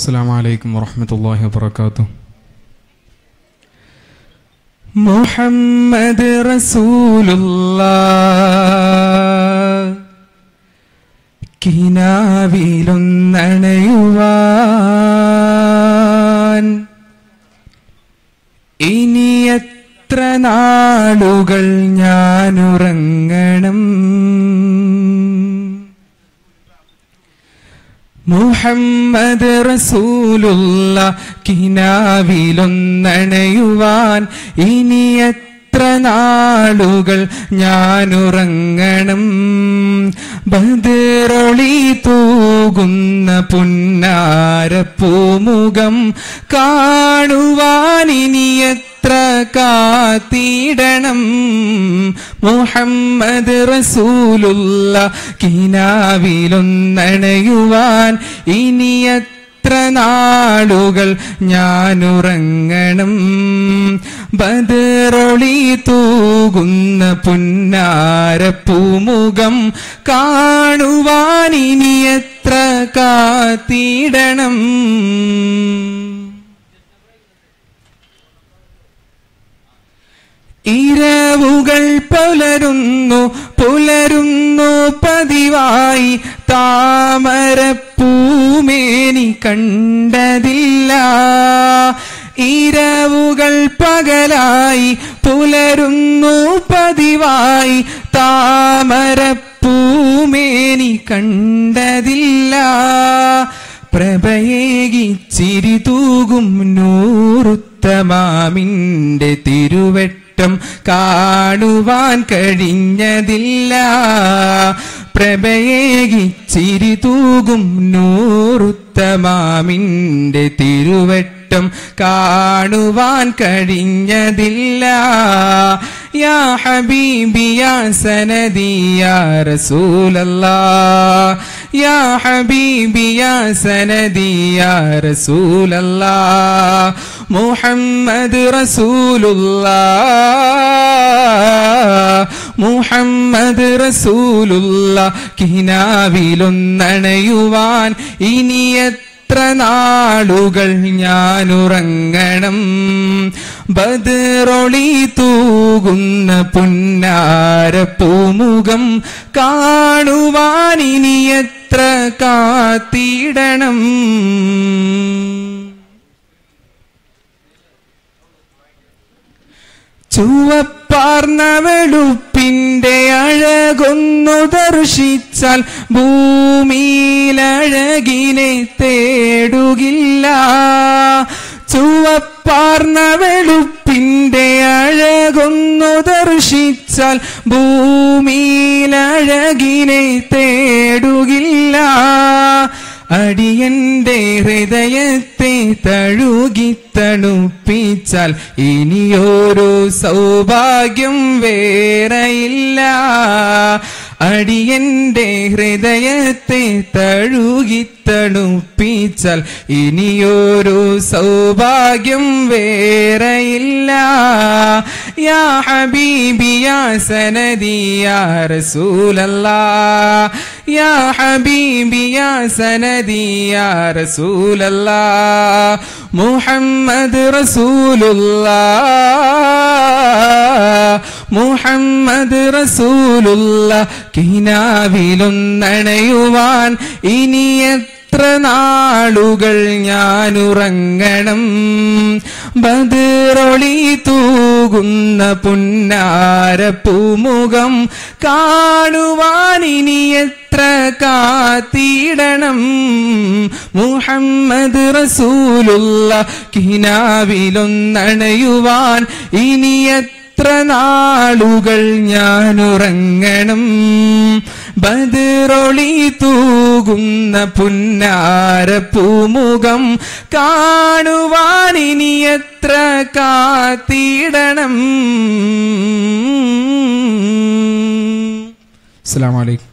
السلام عليكم ورحمة الله وبركاته മുഹമ്മദ് റസൂലുള്ള കിനാവിലൊന്നണയുവാൻ ഇനി എത്ര നാളുകൾ ഞാനുറങ്ങണം മുഹമ്മദ് റസൂലുള്ള കിനാവിലൊന്നണയുവാൻ ഇനി എത്ര നാളുകൾ ഞാനുറങ്ങണം ബദറൊളി തൂകുന്ന പുന്നാരപ്പൂമുഖം കാണുവാൻ ഇനി എത്ര കാത്തിടണം മുഹമ്മദ് റസൂലുള്ള കിനാവിലൊന്നണയുവാൻ ഇനി എത്ര നാളുകൾ ഞാനുറങ്ങണം ബദറൊളി തൂകുന്ന പുന്നാരപ്പൂമുഖം കാണുവാൻ ഇനി എത്ര കാത്തിടണം ഇരവുകൾ പുലരുന്നു പുലരുന്നു പതിവായി താമരപ്പൂമേനി കണ്ടതില്ല ഇരവുകൾ പകലായി പുലരുന്നു പതിവായി താമരപ്പൂമേനി കണ്ടതില്ല പ്രഭയേകി ചിരി തൂകും നൂറുത്തമാമിന്റെ തിരുവെട്ടം കാണുവാൻ കഴിഞ്ഞതില്ല പ്രഭയേകി ചിരി തൂകും നൂറുത്തമാമിന്റെ തിരുവെട്ടം കാണുവാൻ കഴിഞ്ഞതില്ല യാ ഹബീബി യാ സനദി യാ റസൂലല്ലാ യാ ഹബീബി യാ സനദി യാ റസൂലല്ലാ മുഹമ്മദ് റസൂലുള്ളാ മുഹമ്മദ് റസൂലുള്ള കിനാവിലൊന്നണയുവാൻ ഇനി എത്ര നാളുകൾ ഞാനുറങ്ങണം ബദറൊളി തൂകുന്ന പുന്നാരപ്പൂമുഖം കാണുവാൻ ഇനി എത്ര കാത്തിടണം ചുവപ്പാർന്ന വെളുപ്പിന്റെ അഴകൊന്നു ദർശിച്ചാൽ ഭൂമിയിലഴകിനെ തേടുകില്ല ചുവപ്പാർന്ന വെളുപ്പിന്റെ അഴകൊന്നു ദർശിച്ചാൽ ഭൂമിയിലഴകിനെ തേടുകില്ല അടിയന്റെ ഹൃദയത്തെ തഴുകി തണുപ്പിച്ചാൽ ഇനിയൊരു സൗഭാഗ്യം വേറെയില്ല അടിയന്റെ ഹൃദയത്തെ തഴുകി തണുപ്പിച്ചാൽ ഇനിയൊരു സൗഭാഗ്യം വേറെയില്ല യാ ഹബീബി യാ സനദി യാ റസൂലല്ലാ യാ ഹബീബി യാ സനദി യാ റസൂലല്ലാ മുഹമ്മദ് റസൂലുള്ളാ മുഹമ്മദ് റസൂലുള്ള കിനാവിലൊന്നണയുവാൻ ഇനി എത്ര നാളുകൾ ഞാനുറങ്ങണം ബദറൊളി തൂകുന്ന പുന്നാരപ്പൂമുഖം കാണുവാൻ ഇനി എത്ര കാത്തിടണം മുഹമ്മദ് റസൂലുള്ള കിനാവിലൊന്നണയുവാൻ ഇനി എത്ര നാളുകൾ ഞാനുറങ്ങണം ബദറൊളി തൂകുന്ന പുന്നാരപ്പൂമുഖം കാണുവാൻ ഇനി എത്ര കാത്തിടണം السلام عليكم